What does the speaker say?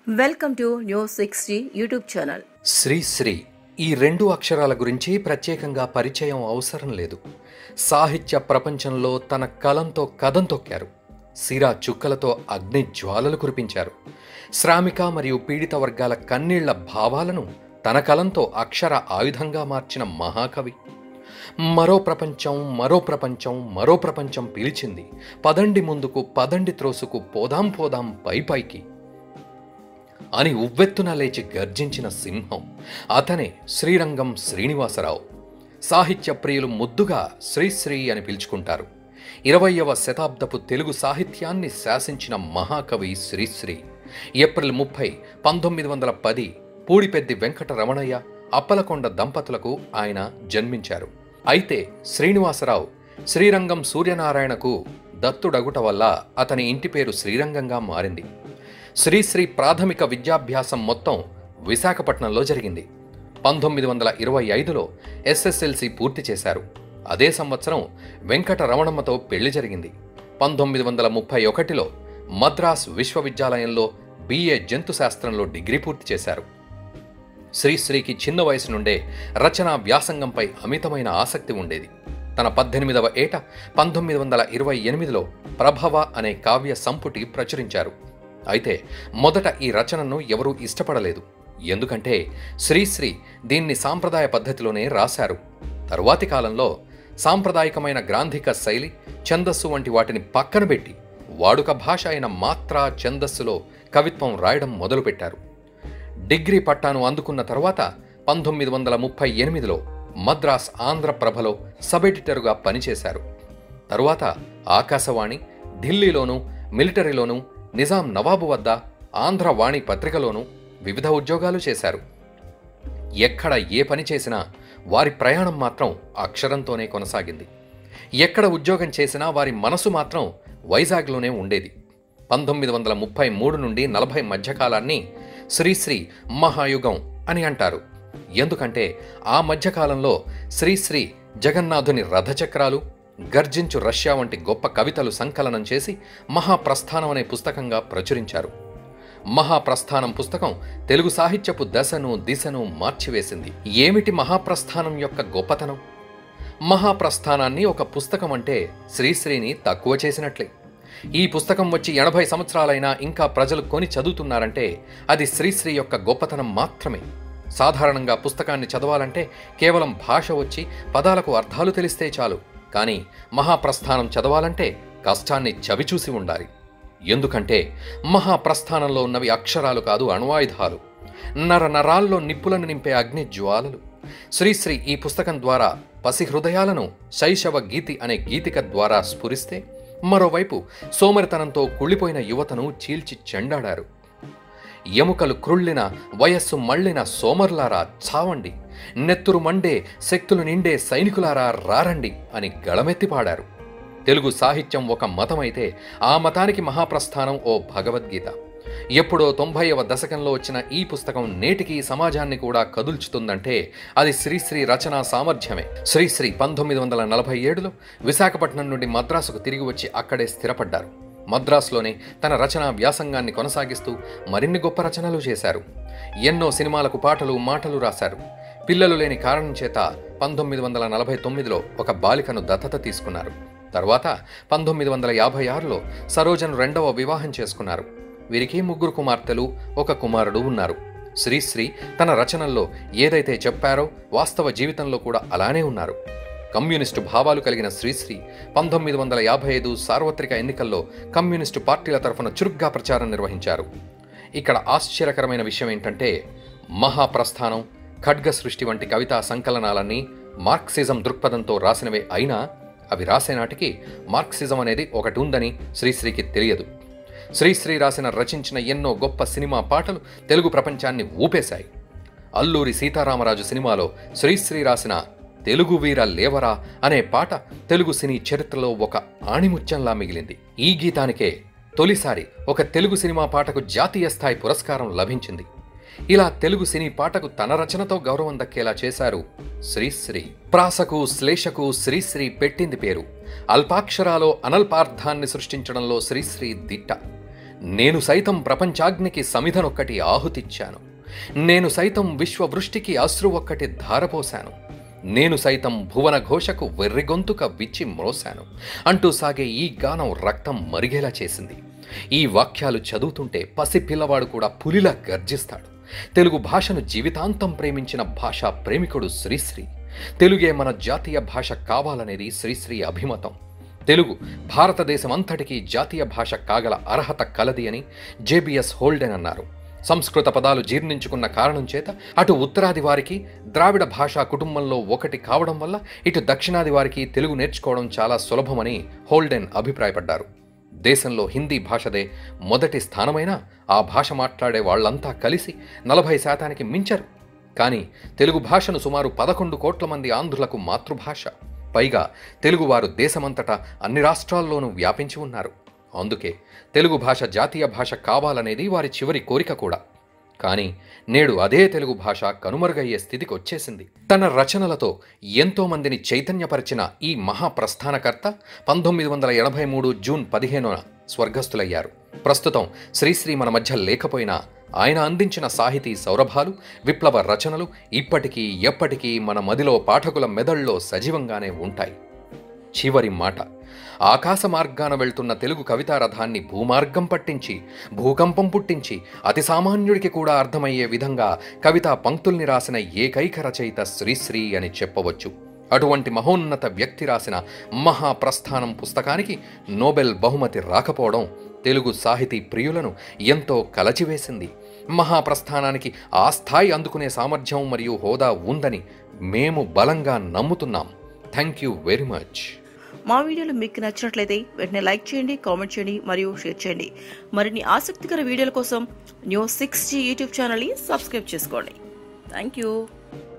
welcome to news sixty YouTube channel Sri Sri ఈ రెండు అక్షరాల గురించి ప్రత్యేకంగా పరిచయం అవసరం లేదు సాహిత్య ప్రపంచంలో తన కలంతో కథం తొక్కారు సిరా చుక్కలతో అగ్ని జ్వాలలు కురిపించారు శ్రామిక మరియు పీడిత వర్గాల కన్నీళ్ల భావాలను తన కలంతో అక్షర ఆయుధంగా మార్చిన మహాకవి మరో ప్రపంచం మరో ప్రపంచం మరో ప్రపంచం పిలిచింది పదండి ముందుకు పదండి త్రోసుకు పోదాం పోదాం పై పైకి అని ఉవ్వెత్తున లేచి గర్జించిన సింహం అతనే శ్రీరంగం శ్రీనివాసరావు సాహిత్య ప్రియులు ముద్దుగా శ్రీశ్రీ అని పిలుచుకుంటారు ఇరవయవ శతాబ్దపు తెలుగు సాహిత్యాన్ని శాసించిన మహాకవి శ్రీశ్రీ ఏప్రిల్ ముప్పై పంతొమ్మిది వందల పది పూడిపెద్ది వెంకట రమణయ్య అప్పలకొండ దంపతులకు ఆయన జన్మించారు అయితే శ్రీనివాసరావు శ్రీరంగం సూర్యనారాయణకు దత్తుడగుట వల్ల అతని ఇంటి పేరు శ్రీరంగంగా మారింది శ్రీశ్రీ ప్రాథమిక విద్యాభ్యాసం మొత్తం విశాఖపట్నంలో జరిగింది పంతొమ్మిది వందల ఇరవై ఐదులో ఎస్ఎస్ఎల్సి పూర్తి చేశారు అదే సంవత్సరం వెంకట రమణమ్మతో పెళ్లి జరిగింది పంతొమ్మిది వందల ముప్పై ఒకటిలో మద్రాస్ విశ్వవిద్యాలయంలో బిఏ జంతు శాస్త్రంలో డిగ్రీ పూర్తి చేశారు శ్రీశ్రీకి చిన్న వయసు నుండే రచనా వ్యాసంగంపై అమితమైన ఆసక్తి ఉండేది తన పద్దెనిమిదవ ఏట పంతొమ్మిది వందల ఇరవై ఎనిమిదిలో ప్రభవ అనే కావ్య సంపుటి ప్రచురించారు అయితే మొదట ఈ రచనను ఎవరూ ఇష్టపడలేదు ఎందుకంటే శ్రీశ్రీ దీన్ని సాంప్రదాయ పద్ధతిలోనే రాశారు తరువాతి కాలంలో సాంప్రదాయకమైన గ్రాంధిక శైలి ఛందస్సు వంటి వాటిని పక్కన పెట్టి వాడుక భాష అయిన మాత్రా ఛందస్సులో కవిత్వం రాయడం మొదలుపెట్టారు డిగ్రీ పట్టాను అందుకున్న తర్వాత పంతొమ్మిది వందల ముప్పై ఎనిమిదిలో మద్రాస్ ఆంధ్రప్రభలో సబ్ ఎడిటరుగా పనిచేశారు తరువాత ఆకాశవాణి ఢిల్లీలోనూ మిలిటరీలోనూ నిజాం నవాబు వద్ద ఆంధ్రవాణి పత్రికలోనూ వివిధ ఉద్యోగాలు చేశారు ఎక్కడ ఏ పని చేసినా వారి ప్రయాణం మాత్రం అక్షరంతోనే కొనసాగింది ఎక్కడ ఉద్యోగం చేసినా వారి మనసు మాత్రం వైజాగ్లోనే ఉండేది పంతొమ్మిది వందల ముప్పై మూడు నుండి నలభై మధ్యకాలాన్ని శ్రీశ్రీ మహాయుగం అని అంటారు ఎందుకంటే ఆ మధ్యకాలంలో శ్రీశ్రీ జగన్నాథుని రథచక్రాలు గర్జించు రష్యా వంటి గొప్ప కవితలు సంకలనం చేసి మహాప్రస్థానం అనే పుస్తకంగా ప్రచురించారు మహాప్రస్థానం పుస్తకం తెలుగు సాహిత్యపు దశను దిశను మార్చివేసింది ఏమిటి మహాప్రస్థానం యొక్క గొప్పతనం మహాప్రస్థానాన్ని ఒక పుస్తకం అంటే శ్రీశ్రీని తక్కువ చేసినట్లే ఈ పుస్తకం వచ్చి ఎనభై సంవత్సరాలైనా ఇంకా ప్రజలు కొని చదువుతున్నారంటే అది శ్రీశ్రీ యొక్క గొప్పతనం మాత్రమే సాధారణంగా పుస్తకాన్ని చదవాలంటే కేవలం భాష వచ్చి పదాలకు అర్థాలు తెలిస్తే చాలు కానీ మహాప్రస్థానం చదవాలంటే కష్టాన్ని చవిచూసి ఉండాలి ఎందుకంటే మహాప్రస్థానంలో ఉన్నవి అక్షరాలు కాదు అణ్వాయుధాలు నర నరాల్లో నిప్పులను నింపే అగ్ని జ్వాలలు శ్రీశ్రీ ఈ పుస్తకం ద్వారా పసి హృదయాలను శైశవ గీతి అనే గీతిక ద్వారా స్ఫురిస్తే మరోవైపు సోమరితనంతో కుళ్ళిపోయిన యువతను చీల్చి చెండాడారు ఎముకలు క్రుళ్ళిన వయస్సు మళ్ళిన సోమర్లారా చావండి నెత్తురు మండే శక్తులు నిండే సైనికులారా రారండి అని గళమెత్తి పాడారు తెలుగు సాహిత్యం ఒక మతమైతే ఆ మతానికి మహాప్రస్థానం ఓ భగవద్గీత ఎప్పుడో తొంభైవ దశకంలో వచ్చిన ఈ పుస్తకం నేటికి సమాజాన్ని కూడా కదుల్చుతుందంటే అది శ్రీశ్రీ రచనా సామర్థ్యమే శ్రీశ్రీ పంతొమ్మిది వందల నలభై ఏడులో విశాఖపట్నం నుండి మద్రాసుకు తిరిగి వచ్చి అక్కడే స్థిరపడ్డారు మద్రాసులోనే తన రచనా వ్యాసంగాన్ని కొనసాగిస్తూ మరిన్ని గొప్ప రచనలు చేశారు ఎన్నో సినిమాలకు పాటలు మాటలు రాశారు పిల్లలు లేని కారణం చేత పంతొమ్మిది వందల నలభై తొమ్మిదిలో ఒక బాలికను దత్తత తీసుకున్నారు తర్వాత పంతొమ్మిది వందల యాభై ఆరులో సరోజను రెండవ వివాహం చేసుకున్నారు వీరికి ముగ్గురు కుమార్తెలు ఒక కుమారుడు ఉన్నారు శ్రీశ్రీ తన రచనల్లో ఏదైతే చెప్పారో వాస్తవ జీవితంలో కూడా అలానే ఉన్నారు కమ్యూనిస్టు భావాలు కలిగిన శ్రీశ్రీ పంతొమ్మిది వందల యాభై ఐదు సార్వత్రిక ఎన్నికల్లో కమ్యూనిస్టు పార్టీల తరఫున చురుగ్గా ప్రచారం నిర్వహించారు ఇక్కడ ఆశ్చర్యకరమైన విషయం ఏంటంటే మహాప్రస్థానం ఖడ్గ సృష్టి వంటి కవితా సంకలనాలన్నీ మార్క్సిజం దృక్పథంతో రాసినవే అయినా అవి రాసే నాటికి మార్క్సిజం అనేది ఒకటి ఉందని శ్రీశ్రీకి తెలియదు శ్రీశ్రీ రాసిన రచించిన ఎన్నో గొప్ప సినిమా పాటలు తెలుగు ప్రపంచాన్ని ఊపేశాయి అల్లూరి సీతారామరాజు సినిమాలో శ్రీశ్రీ రాసిన తెలుగు వీర లేవరా అనే పాట తెలుగు సినీ చరిత్రలో ఒక ఆణిముత్యంలా మిగిలింది ఈ గీతానికే తొలిసారి ఒక తెలుగు సినిమా పాటకు జాతీయ స్థాయి పురస్కారం లభించింది ఇలా తెలుగు సినీ పాటకు తన రచనతో గౌరవం దక్కేలా చేశారు శ్రీశ్రీ ప్రాసకు శ్లేషకు శ్రీశ్రీ పెట్టింది పేరు అల్పాక్షరాలో అనల్పార్థాన్ని సృష్టించడంలో శ్రీశ్రీ దిట్ట నేను సైతం ప్రపంచాగ్నికి సమిధనొక్కటి ఆహుతిచ్చాను నేను సైతం విశ్వవృష్టికి అశ్రు ఒక్కటి ధారపోశాను నేను సైతం భువన ఘోషకు వెర్రిగొంతుక విచ్చి మ్రోశాను అంటూ సాగే ఈ గానం రక్తం మరిగేలా చేసింది ఈ వాక్యాలు చదువుతుంటే పసి పిల్లవాడు కూడా పులిలా గర్జిస్తాడు తెలుగు భాషను జీవితాంతం ప్రేమించిన భాషా ప్రేమికుడు శ్రీశ్రీ తెలుగే మన జాతీయ భాష కావాలనేది శ్రీశ్రీ అభిమతం తెలుగు భారతదేశం అంతటికీ జాతీయ భాష కాగల అర్హత కలది అని జేబిఎస్ హోల్డెన్ అన్నారు సంస్కృత పదాలు జీర్ణించుకున్న కారణం చేత అటు ఉత్తరాది వారికి ద్రావిడ భాషా కుటుంబంలో ఒకటి కావడం వల్ల ఇటు దక్షిణాది వారికి తెలుగు నేర్చుకోవడం చాలా సులభమని హోల్డెన్ అభిప్రాయపడ్డారు దేశంలో హిందీ భాషదే మొదటి స్థానమైనా ఆ భాష మాట్లాడే వాళ్ళంతా కలిసి నలభై శాతానికి మించరు కానీ తెలుగు భాషను సుమారు పదకొండు కోట్ల మంది ఆంధ్రులకు మాతృభాష పైగా తెలుగువారు దేశమంతటా అన్ని రాష్ట్రాల్లోనూ వ్యాపించి ఉన్నారు అందుకే తెలుగు భాష జాతీయ భాష కావాలనేది వారి చివరి కోరిక కూడా కానీ నేడు అదే తెలుగు భాష కనుమరుగయ్యే స్థితికి వచ్చేసింది తన రచనలతో ఎంతో మందిని చైతన్యపరిచిన ఈ మహాప్రస్థానకర్త పంతొమ్మిది వందల ఎనభై మూడు జూన్ పదిహేనున స్వర్గస్థులయ్యారు ప్రస్తుతం శ్రీశ్రీ మన మధ్య లేకపోయినా ఆయన అందించిన సాహితీ సౌరభాలు విప్లవ రచనలు ఇప్పటికీ ఎప్పటికీ మన మదిలో పాఠకుల మెదళ్ళలో సజీవంగానే ఉంటాయి చివరి మాట ఆకాశ మార్గాన వెళ్తున్న తెలుగు కవితా రథాన్ని భూమార్గం పట్టించి భూకంపం పుట్టించి అతి సామాన్యుడికి కూడా అర్థమయ్యే విధంగా కవితా పంక్తుల్ని రాసిన ఏకైక రచయిత శ్రీశ్రీ అని చెప్పవచ్చు అటువంటి మహోన్నత వ్యక్తి రాసిన మహాప్రస్థానం పుస్తకానికి నోబెల్ బహుమతి రాకపోవడం తెలుగు సాహితీ ప్రియులను ఎంతో కలచివేసింది మహాప్రస్థానానికి ఆ స్థాయి అందుకునే సామర్థ్యం మరియు హోదా ఉందని మేము బలంగా నమ్ముతున్నాం థ్యాంక్ యూ వెరీ మచ్ మా వీడియోలు మీకు నచ్చినట్లయితే వెంటనే లైక్ చేయండి కామెంట్ చేయండి మరియు షేర్ చేయండి మరిన్ని ఆసక్తికర వీడియోల కోసం న్యూస్ సిక్స్ జీ యూట్యూబ్ ఛానల్ని సబ్స్క్రైబ్ చేసుకోండి థ్యాంక్ యూ